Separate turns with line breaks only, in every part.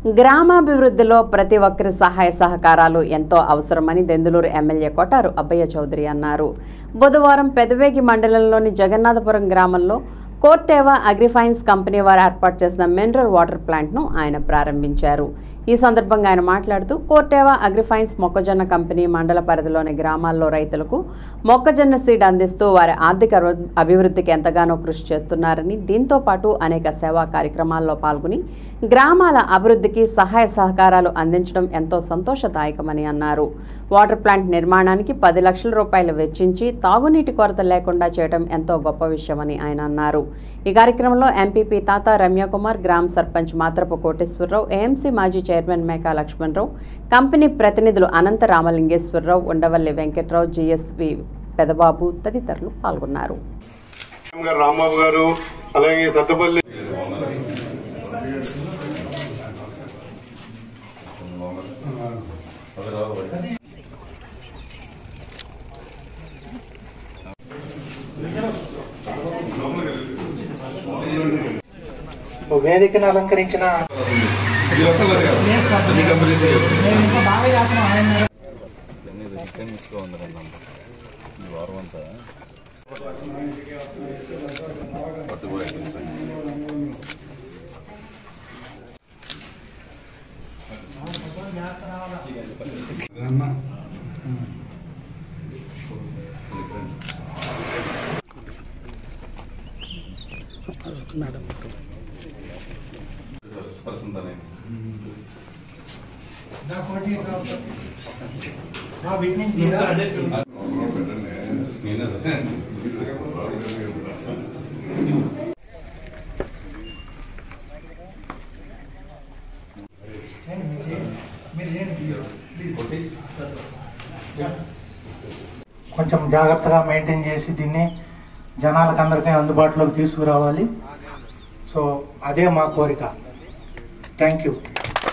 గ్రామాభివృద్ధిలో ప్రతి ఒక్కరి సహాయ సహకారాలు ఎంతో అవసరమని దెందులూరు ఎమ్మెల్యే కొటారు అబ్బయ్య చౌదరి అన్నారు బుధవారం పెదవేగి మండలంలోని జగన్నాథపురం గ్రామంలో కోర్టేవా అగ్రిఫైన్స్ కంపెనీ వారు ఏర్పాటు చేసిన మినరల్ వాటర్ ప్లాంట్ను ఆయన ప్రారంభించారు ఈ సందర్భంగా ఆయన మాట్లాడుతూ కోర్టేవా అగ్రిఫైన్స్ మొక్కజొన్న కంపెనీ మండల పరిధిలోని గ్రామాల్లో రైతులకు మొక్కజొన్న సీడ్ అందిస్తూ వారి ఆర్థిక అభివృ- అభివృద్ధికి ఎంతగానో కృషి చేస్తున్నారని దీంతో పాటు అనేక సేవా కార్యక్రమాల్లో పాల్గొని గ్రామాల అభివృద్ధికి సహాయ సహకారాలు అందించడం ఎంతో సంతోషదాయకమని అన్నారు వాటర్ ప్లాంట్ నిర్మాణానికి పది లక్షల రూపాయలు వెచ్చించి తాగునీటి కొరత లేకుండా చేయడం ఎంతో గొప్ప విషయమని ఆయన అన్నారు ఈ కార్యక్రమంలో ఎంపీపీ తాత రమ్యకుమార్ గ్రామ సర్పంచ్ మాత్రపు కోటేశ్వరరావు ఏఎంసీ మాజీ చైర్మన్ మేకా లక్ష్మణరావు కంపెనీ ప్రతినిధులు అనంత రామలింగేశ్వరరావు ఉండవల్లి వెంకట్రావు జిఎస్వి పెదబాబు తదితరులు పాల్గొన్నారు
గారు రాంబాబు గారు అలాగే సత్తపల్లి
వేదికను అలంకరించిన
ఈ వారం అంతా పర్సన్
కొంచెం జాగ్రత్తగా మెయింటైన్ చేసి దీన్ని జనాలకు అందరికీ అందుబాటులోకి తీసుకురావాలి సో అదే మా కోరిక థ్యాంక్ యూ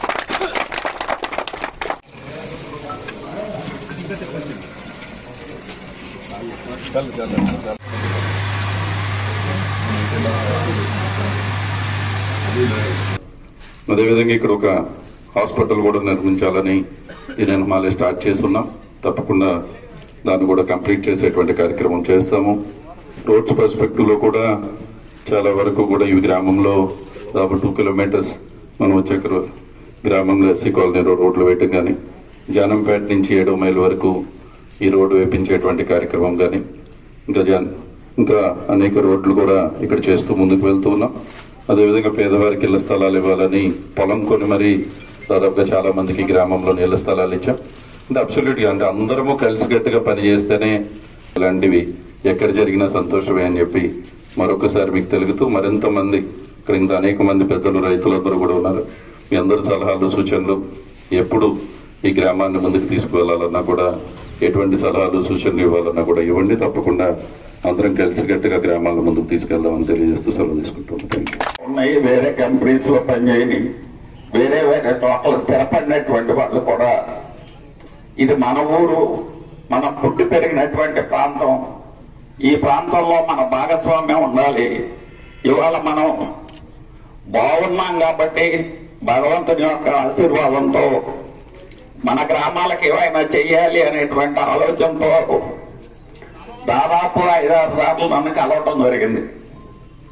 అదేవిధంగా ఇక్కడ ఒక హాస్పిటల్ కూడా నిర్మించాలని ఈ నిర్మాలే స్టార్ట్ చేస్తున్నాం తప్పకుండా దాన్ని కూడా కంప్లీట్ చేసేటువంటి కార్యక్రమం చేస్తాము రోడ్స్ పర్స్పెక్టివ్ లో కూడా చాలా వరకు కూడా ఈ గ్రామంలో దాదాపు టూ కిలోమీటర్స్ మనం వచ్చాక గ్రామంలో ఎస్సీ కాలనీలో రోడ్లు వేయటం కానీ జానంపేట నుంచి ఏడో మైల్ వరకు ఈ రోడ్డు వేపించేటువంటి కార్యక్రమం కానీ ఇంకా జన్ ఇంకా అనేక రోడ్లు కూడా ఇక్కడ చేస్తూ ముందుకు వెళ్తూ ఉన్నాం అదేవిధంగా పేదవారికి ఇళ్ల స్థలాలు ఇవ్వాలని పొలం కొని మరి దాదాపుగా చాలా మందికి గ్రామంలో ఇళ్ల స్థలాలు ఇచ్చాం అంటే అబ్సల్యూట్ గా అంటే అందరము కలిసికట్టుగా పని చేస్తేనే ఇలాంటివి ఎక్కడ జరిగినా సంతోషమే అని చెప్పి మరొకసారి మీకు తెలుగుతూ మరింత మంది ఇక్కడ ఇంకా అనేక మంది పెద్దలు రైతులందరూ కూడా ఉన్నారు మీ అందరి సలహాలు సూచనలు ఎప్పుడు ఈ గ్రామాన్ని ముందుకు తీసుకువెళ్లాలన్నా కూడా ఎటువంటి సలహాలు సూచనలు ఇవ్వాలన్నా కూడా ఇవ్వండి తప్పకుండా అందరం కలిసికట్టుగా గ్రామాలను ముందుకు తీసుకెళ్దామని తెలియజేస్తూ సెలవు తీసుకుంటాం థ్యాంక్ యూ
ఉన్నాయి వేరే కంపెనీస్ లో పనిచేయని వేరే వేరే చోట్ల స్థిరపడినటువంటి వాళ్ళు కూడా ఇది మన ఊరు మనం పుట్టి పెరిగినటువంటి ప్రాంతం ఈ ప్రాంతంలో మన భాగస్వామ్యం ఉండాలి ఇవాళ మనం బాగున్నాం కాబట్టి భగవంతుని యొక్క ఆశీర్వాదంతో మన గ్రామాలకు ఏమైనా చెయ్యాలి అనేటువంటి ఆలోచనతో దాదాపు ఐదారు సార్లు నన్ను కలవటం జరిగింది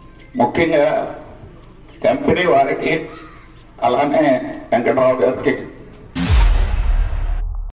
ముఖ్యంగా కంపెనీ వారికి అలానే వెంకటరావు గారికి